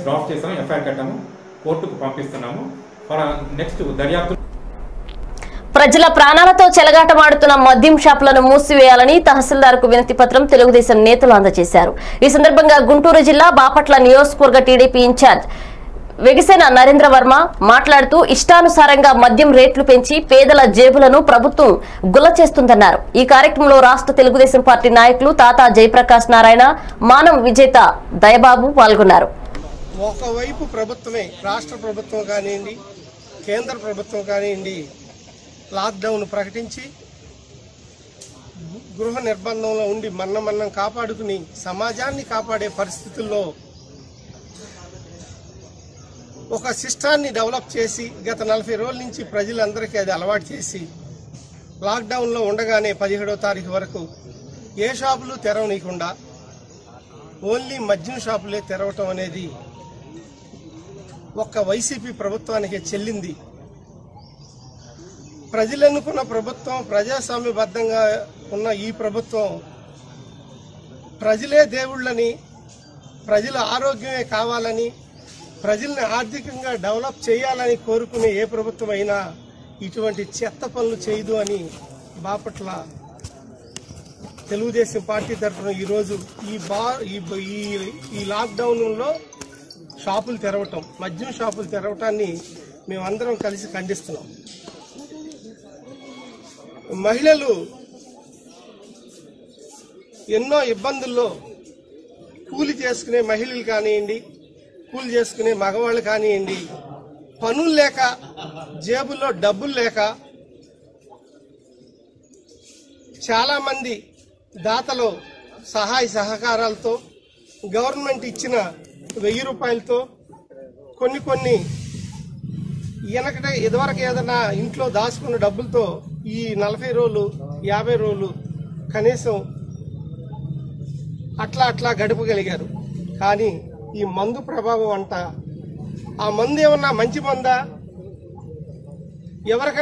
case draft చేసాము FIR కట్టాము కోర్టుకు పంపిస్తున్నాము ఫర్ నెక్స్ట్ దర్యాప్తు ప్రజల ప్రాణాలతో చెలగాటమాడుతున్న మద్యం షాపులను మూసివేయాలని తహసీల్దార్కు వినతి పత్రం తెలుగుదేశం నేతలు అందజేశారు ఈ సందర్భంగా గుంటూరు జిల్లా బాపట్ల నియోజకవర్గ టీడీపీ ఇన్ఛార్జ్ వెగసేన నరేంద్ర వర్మ మాట్లాడుతూ ఇష్టానుసారంగా మద్యం రేట్లు పెంచి పేదల జేబులను ప్రభుత్వం గుల్ల చేస్తుందన్నారు ఈ కార్యక్రమంలో రాష్ట్ర తెలుగుదేశం పార్టీ నాయకులు తాతా జయప్రకాష్ నారాయణ మానం విజేత దయబాబు పాల్గొన్నారు ఒకవైపు ప్రభుత్వమే రాష్ట్ర ప్రభుత్వం కానివ్వండి కేంద్ర ప్రభుత్వం కానివ్వండి లాక్డౌన్ ప్రకటించి గృహ నిర్బంధంలో ఉండి మన్న మన్నం కాపాడుకుని సమాజాన్ని కాపాడే పరిస్థితుల్లో ఒక సిస్టాన్ని డెవలప్ చేసి గత నలభై రోజుల నుంచి ప్రజలందరికీ అది అలవాటు చేసి లాక్డౌన్లో ఉండగానే పదిహేడో తారీఖు వరకు ఏ షాపులు తెరవనీయకుండా ఓన్లీ మద్యం షాపులే తెరవటం అనేది ఒక్క వైసీపీ ప్రభుత్వానికి చెల్లింది ప్రజలు ఎన్నుకున్న ప్రభుత్వం ప్రజాస్వామ్యబద్ధంగా ఉన్న ఈ ప్రభుత్వం ప్రజలే దేవుళ్ళని ప్రజల ఆరోగ్యమే కావాలని ప్రజల్ని ఆర్థికంగా డెవలప్ చేయాలని కోరుకునే ఏ ప్రభుత్వం అయినా ఇటువంటి చెత్త పనులు చేయదు అని బాపట్ల తెలుగుదేశం పార్టీ తరఫున ఈరోజు ఈ బా ఈ ఈ- ఈ లాక్డౌన్లో షాపులు తెరవటం మద్యం షాపులు తెరవటాన్ని మేమందరం కలిసి ఖండిస్తున్నాం మహిళలు ఎన్నో ఇబ్బందుల్లో కూలి చేసుకునే మహిళలు కానివ్వండి కూలి చేసుకునే మగవాళ్ళు కానివ్వండి పనులు లేక జేబుల్లో డబ్బులు లేక చాలా మంది దాతలు సహాయ సహకారాలతో గవర్నమెంట్ ఇచ్చిన వెయ్యి రూపాయలతో కొన్ని కొన్ని వెనకట ఇదివరకు ఏదైనా ఇంట్లో దాచుకున్న డబ్బులతో ఈ నలభై రోజులు యాభై రోజులు కనీసం అట్లా అట్లా గడపగలిగారు కానీ ఈ మందు ప్రభావం అంట ఆ మందు ఏమన్నా మంచి మందా ఎవరికైనా